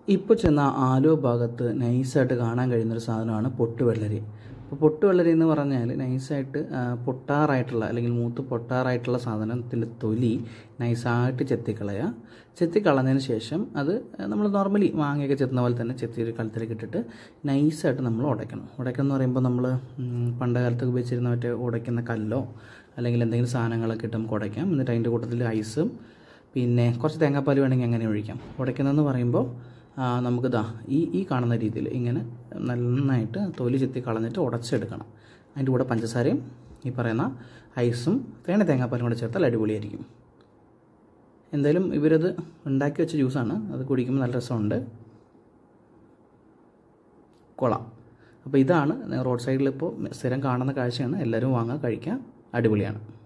ഇപ്പോൾ ചെന്ന ആലുവ ഭാഗത്ത് നൈസായിട്ട് കാണാൻ കഴിയുന്നൊരു സാധനമാണ് പൊട്ടുവെള്ളരി അപ്പോൾ പൊട്ടുവെള്ളരി എന്ന് പറഞ്ഞാൽ നൈസായിട്ട് ആ, പൊട്ടാറായിട്ടുള്ള അല്ലെങ്കിൽ മൂത്ത് പൊട്ടാറായിട്ടുള്ള സാധനത്തിൻ്റെ തൊലി നൈസായിട്ട് ചെത്തിക്കളയുക ചെത്തിക്കളഞ്ഞതിന് ശേഷം അത് നമ്മൾ നോർമലി മാങ്ങയൊക്കെ ചെത്തുന്ന പോലെ തന്നെ ചെത്തി ഒരു കലത്തിലേക്ക് ഇട്ടിട്ട് നൈസായിട്ട് നമ്മൾ ഉടയ്ക്കണം ഉടയ്ക്കണം എന്ന് പറയുമ്പോൾ നമ്മൾ പണ്ട് കാലത്ത് ഉപയോഗിച്ചിരുന്ന മറ്റേ ഉടയ്ക്കുന്ന കല്ലോ അല്ലെങ്കിൽ എന്തെങ്കിലും സാധനങ്ങളൊക്കെ ഇട്ട് നമുക്ക് ഉടയ്ക്കാം എന്നിട്ട് അതിൻ്റെ കൂട്ടത്തിൽ ഐസും പിന്നെ കുറച്ച് തേങ്ങാപ്പാൽ വേണമെങ്കിൽ അങ്ങനെ ഒഴിക്കാം ഉടയ്ക്കുന്നതെന്ന് പറയുമ്പോൾ ആ, നമുക്ക് ദാ ഈ ഈ കാണുന്ന രീതിയിൽ ഇങ്ങനെ നന്നായിട്ട് തൊലി ചെത്തി കളഞ്ഞിട്ട് ഉടച്ചെടുക്കണം അതിൻ്റെ കൂടെ പഞ്ചസാരയും ഈ പറയുന്ന ഐസും വേണ തേങ്ങാപ്പാലും കൂടെ ചേർത്താൽ അടിപൊളിയായിരിക്കും എന്തായാലും ഇവരത് ഉണ്ടാക്കി വെച്ച ജ്യൂസാണ് അത് കുടിക്കുമ്പോൾ നല്ല രസമുണ്ട് കൊള്ളാം അപ്പോൾ ഇതാണ് റോഡ് സൈഡിൽ ഇപ്പോൾ സ്ഥിരം കാണുന്ന കാഴ്ചയാണ് എല്ലാവരും വാങ്ങാൻ കഴിക്കാം അടിപൊളിയാണ്